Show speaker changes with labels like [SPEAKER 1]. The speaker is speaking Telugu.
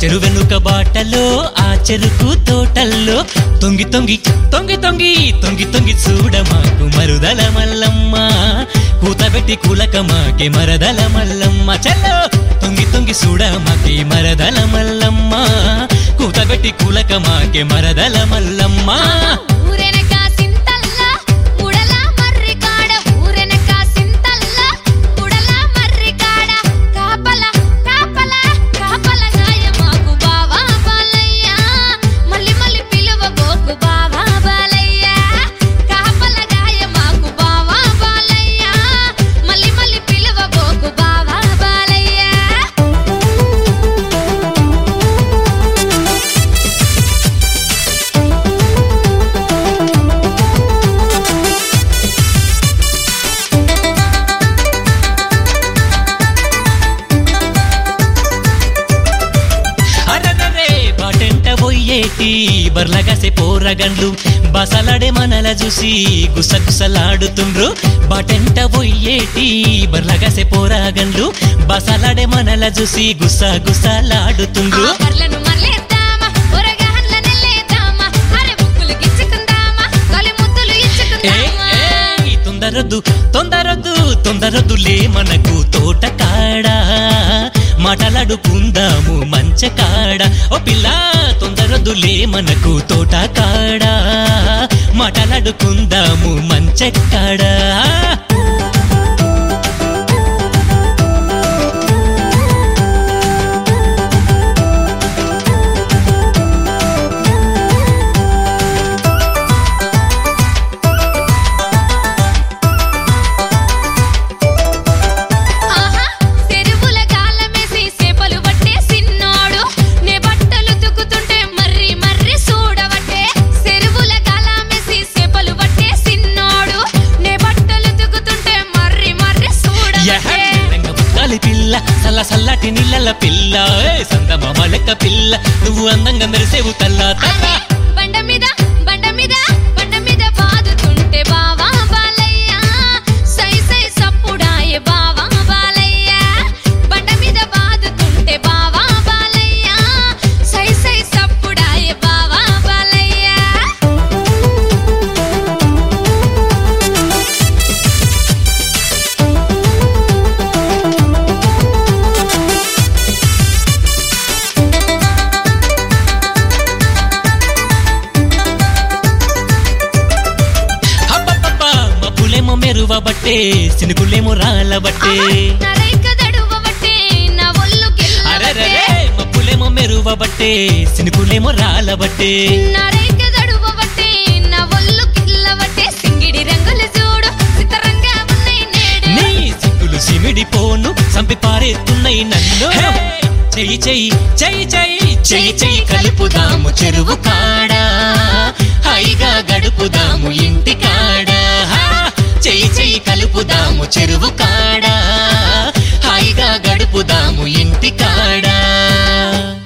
[SPEAKER 1] చెరువెనుక బాటలో ఆ చెరుకు తోటల్లో తొంగి తొంగి తొంగి తొంగి తొంగి తొంగి చూడ మాకు మరుదల మల్లమ్మ కూతబెట్టి కూలక మాకే మరదల మల్లమ్మ చల్లో తొంగి తొంగి చూడ మాకే మరదల మల్లమ్మ కూతబెట్టి కూలక మాకే మరదల మల్లమ్మ
[SPEAKER 2] ఊరెనక సింతల్ల ఉడల మర్రి కాడ ఊరెనక సింతల్ల ఉడల మర్రి కాడ కాపల కాపల కాపల గాయ మాకు బావా బాలయ్య మల్లి మల్లి పిలువ గోకు బావా బాలయ్య కాపల గాయ మాకు బావా బాలయ్య మల్లి మల్లి పిలువ గోకు బావా బాలయ్య
[SPEAKER 1] అరరరే బాటెంట పోయేటి బర్లగసే పోరగండ్లు బసలాడే మనల చూసి గుసగుసలాడుతుండ్రు బాటెంట పోయేటి బర్లగసే పోరగండ్లు బసలాడే మనల చూసి గుసగుసలాడుతుండ్రు
[SPEAKER 2] ఆ బర్లను మర్లేద్దామా ఒరగాన్ల నెల్లేద్దామా అరే బుక్కులు గిచ్చుకుందామా తొలి ముద్దులు
[SPEAKER 1] ఏ,
[SPEAKER 2] ఇచ్చుకుందామా
[SPEAKER 1] ఏయ్, తొందరొద్దు తొందరొద్దు తొందరొద్దులే మనకు తోట కాడ మాటలాడుకుందాము మంచ కాడ ఓ పిల్ల తొందరొద్దులే మనకు తోట కాడ మాటలాడుకుందాము మంచ కాడ
[SPEAKER 2] ఆహా చెరువుల గాలమేసి చేపలు పట్టే సిన్నోడు నే బట్టలు తుకుతుంటే మర్రి మర్రి చూడవట్టే చెరువుల గాలమేసి చేపలు పట్టే సిన్నోడు నే బట్టలు తుకుతుంటే మర్రి మర్రి చూడవట్టే
[SPEAKER 1] యహ, బుక్కాలి పిల్ల సల్ల సల్లటి నీళ్ళ పిల్ల ఏ, సందమామ లెక్క పిల్ల నువ్వు అందంగా మెరిసేవు తల్ల తల్ల
[SPEAKER 2] బండ మీద బండ మీద బండ మీద బాదుతుంటే బావా బాలయ్య సై సై సప్పుడాయే బావా బాలయ్య బండ మీద బాదుతుంటే బావా బాలయ్య సై సై సప్పుడాయే బావా బాలయ్య
[SPEAKER 1] అబ్బబ్బబ్బ, మబ్బులేమో మెరువబట్టే సినుకులేమో రాలబట్టే
[SPEAKER 2] నరైక దడువబట్టే నా ఒళ్ళు
[SPEAKER 1] అరెరే
[SPEAKER 2] గిల్లబట్టే
[SPEAKER 1] మబ్బులేమో మెరువబట్టే సినుకులేమో రాలబట్టే
[SPEAKER 2] నరైక దడువబట్టే నా ఒళ్ళు గిల్లబట్టే సింగిడి రంగులు చూడు సితరంగా ఉన్నాయి నేడు
[SPEAKER 1] నీ సిగ్గులు సిమిడిపోను సంపి పారేస్తున్నాయి నన్ను చెయ్యి చెయ్యి చెయ్యి చెయ్యి చెయ్యి చెయ్యి కలుపుదాము చెరువు కాడా హాయిగా గడుపుదాము ఇంటి కాడా చెయ్యి చెయ్యి కలుపుదాము చెరువు కాడా హాయిగా గడుపుదాము ఇంటి కాడా